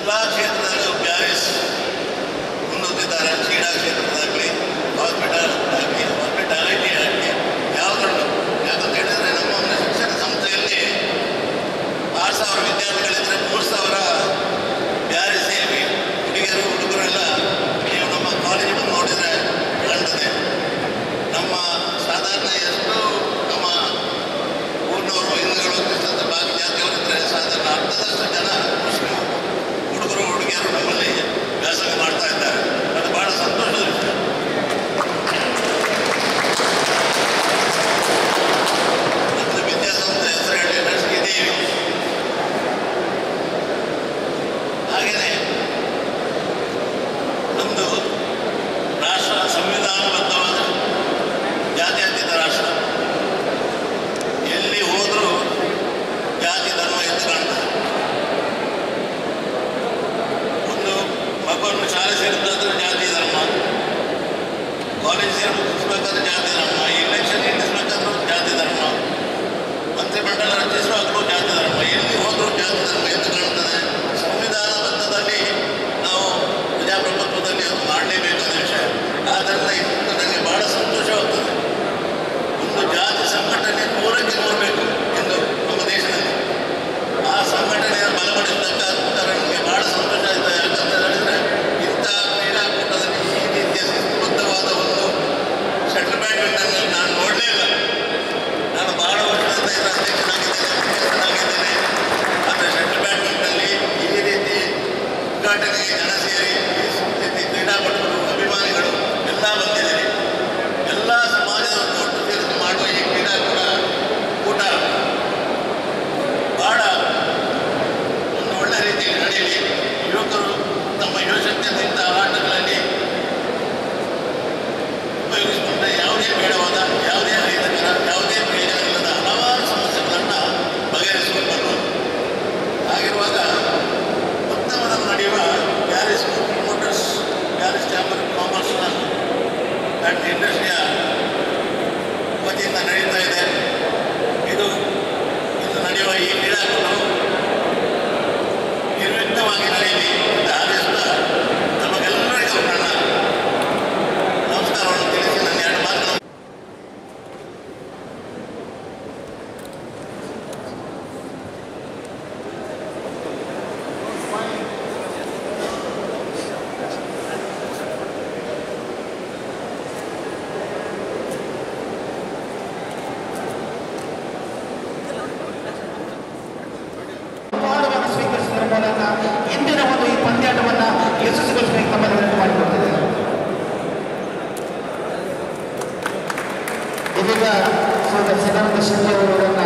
ಎಲ್ಲ ಕ್ಷೇತ್ರದಲ್ಲೂ ಪ್ಯಾರಿಸ್ ಮುನ್ನುಗ್ಗಿದ್ದಾರೆ ಕ್ರೀಡಾ ಕ್ಷೇತ್ರದಾಗಲಿ ಹಾಸ್ಪಿಟಲ್ ಆಗಲಿ ಹಾಸ್ಪಿಟಾಲಿಟಿ ಆಗಲಿ ಯಾವುದರಲ್ಲೂ ಯಾಕಂತ ಹೇಳಿದ್ರೆ ನಮ್ಮ ಒಂದು ಶಿಕ್ಷಣ ಸಂಸ್ಥೆಯಲ್ಲಿ ಆರು ಸಾವಿರ ವಿದ್ಯಾರ್ಥಿಗಳಿದ್ರೆ ಮೂರು ಸಾವಿರ ಪ್ಯಾರಿಸ್ ಸೇರಿ ಹುಡುಗಿಯರು ಹುಡುಗರೆಲ್ಲ ನೀವು ನಮ್ಮ ಕಾಲೇಜ್ ಬಂದು ನೋಡಿದರೆ ಕಾಣ್ತದೆ ನಮ್ಮ ಸಾಧಾರಣ ಎಷ್ಟು ನಮ್ಮ ಊರಿನವರು ಹಿಂದೂಗಳು ಕ್ರಿಸ್ತಂತ ಬಾಕಿ ಜಾತಿಯವರಿದ್ರೆ ಸಾಧಾರಣ ಅರ್ಧದಷ್ಟು ಜನ ಮುಸ್ಲಿಂ ಹುಡುಗರು ಹುಡುಗಿಯರು ನಮ್ಮಲ್ಲಿ ವ್ಯಾಸಂಗ ಮಾಡ್ತಾ ಇದ್ದಾರೆ ಅದು ಬಹಳ ಸಂತೋಷದ ವಿಷಯ ನಮ್ಮದು ವಿದ್ಯಾಸಂಸ್ಥೆ ಹೆಸರು ಹೇಳಿ ನರಸಿಂಹದೇವಿ ಹಾಗೆಯೇ ನಮ್ಮದು ರಾಷ್ಟ್ರ ಸಂವಿಧಾನಬದ್ಧವಾದ ಜಾತ್ಯತೀತ ರಾಷ್ಟ್ರ ಎಲ್ಲಿ ಹೋದರೂ ಜಾತಿ ಧರ್ಮ ಎದ್ದು ಕಾಣ್ತದೆ ಒಂದು ಮಗುವನ್ನು ಶಾಲೆ ಸೇರಿದ್ದಾದ್ರೆ ಜಾತಿ ಧರ್ಮ ಕಾಲೇಜ್ ಸೇರಿಸಬೇಕಾದ್ರೆ ಜಾತಿ ಧರ್ಮ ಇಲೆಕ್ಷನ್ ನಿಲ್ಲಿಸಬೇಕಾದ್ರೂ ಜಾತಿ ಧರ್ಮ ಮಂತ್ರಿಮಂಡಲ ರಚಿಸುವಾಗಲೂ ಜಾತಿ ಧರ್ಮ ಎಲ್ಲಿ ಹೋದರೂ ಜಾತಿ ಧರ್ಮ ಎದ್ದು ಕಾಣ್ತದೆ ಸಂವಿಧಾನಬದ್ಧದಲ್ಲಿ ನಾವು ಪ್ರಜಾಪ್ರಭುತ್ವದಲ್ಲಿ ಅದು ಮಾಡಲೇಬೇಕಾದ ವಿಷಯ ಆದ್ದರಿಂದ ಇದು ನನಗೆ ಬಹಳ ಸಂತೋಷವಾಗ್ತದೆ ಒಂದು ಜಾತಿ ಸಂಘಟನೆ ನೂರಕ್ಕೆ ನೋಡಬೇಕು ಎಂದು ನಮ್ಮ ದೇಶದಲ್ಲಿ ಆ ಸಂಘಟನೆಯನ್ನು ಬಲಪಡಿಸಬೇಕಾದ ನನಗೆ ಬಹಳ ಸಂತೋಷ ಆಯಿತು ಯಾಕಂತ ಹೇಳಿದ್ರೆ ಇಂತಹ ಕ್ರೀಡಾಕೂಟದಲ್ಲಿ ಈ ರೀತಿಯ ಶಿಸ್ತುಬದ್ಧವಾದ ಒಂದು ಶಟಲ್ ಬ್ಯಾಡ್ಮಿಂಟನ್ ನಾನು ನೋಡಲೇ ಇಲ್ಲ ನಾನು ಬಹಳ ವರ್ಷದಿಂದ ಇದರ ಅಧ್ಯಕ್ಷನಾಗಿದ್ದೇನೆ ಮುಖ್ಯಸ್ಥನಾಗಿದ್ದೇನೆ ಆದರೆ ಶಟಲ್ ಬ್ಯಾಡ್ಮಿಂಟನ್ನಲ್ಲಿ ಈ ರೀತಿ ಉದ್ಘಾಟನೆಗೆ ಜನ ಸೇರಿ ಈ ರೀತಿ ಕ್ರೀಡಾಪಟುಗಳು ಅಭಿಮಾನಿಗಳು ಎಲ್ಲ ಬಂದಿದ್ದೀರಿ ಎಲ್ಲ ಸಮಾಜದವರು ಒಟ್ಟು ಸೇರಿಸಿ ಮಾಡುವ ಈ ಕ್ರೀಡಾಕೂಟ ಕೂಟ ಬಹಳ ಒಂದು ಒಳ್ಳೆ ರೀತಿಯಲ್ಲಿ ನಡೆಯಲಿ ಯುವಕರು ತಮ್ಮ ಯುವಶಕ್ತಿಯನ್ನು ಇಂತಹ ಆಟಗಳಲ್ಲಿ ಉಪಯೋಗಿಸಿಕೊಂಡ್ರೆ ಯಾವುದೇ ಬೇಡವಾದ ಯಾವುದೇ ಅಹಿತಕರ ಯಾವುದೇ ಪ್ರಯೋಜನ ಇಲ್ಲದ ಹಲವಾರು ಸಮಸ್ಯೆಗಳನ್ನು ಬಗೆಹರಿಸಿಕೊಂಡು ಬರ್ಬೋದು ಹಾಗಿರುವಾಗ ಉತ್ತಮದಲ್ಲಿ ನಡೆಯುವ Paris promoters Paris chamber of commerce and ಇಂಡಸ್ಟ್ರಿಯ ವತಿಯಿಂದ ನಡೀತಾ ಇದೆ ಇದು ಇಂದು ನಡೆಯುವ ಈ ಕ್ರೀಡಾಕೂಟವು ನಿರ್ವಿಘ್ನವಾಗಿ ನಡೆಯಲಿ ಅಂತ ಹಾರೈಸುತ್ತಾ ತಮಗೆಲ್ಲರಿಗೂ ನನ್ನ ನಮಸ್ಕಾರವನ್ನು ತಿಳಿಸಿ ನನ್ನ ಎರಡು ಮಾತುಗಳನ್ನು ಅವಾರ್ಡ್ಗಳನ್ನು ಸ್ವೀಕರಿಸುವುದರ ಮೂಲಕ ಇಂದಿನ ಒಂದು ಈ ಪಂದ್ಯಾಟವನ್ನು ಯಶಸ್ವಿಗೊಳಿಸಬೇಕು ತಮ್ಮಲ್ಲಿ ವಿನಂತಿ ಮಾಡಿಕೊಡ್ತಿದ್ದೇನೆ ಇದೀಗ ಸೋದರ ಸದಾನಂದ ಶಿಂದೆ ಅವರು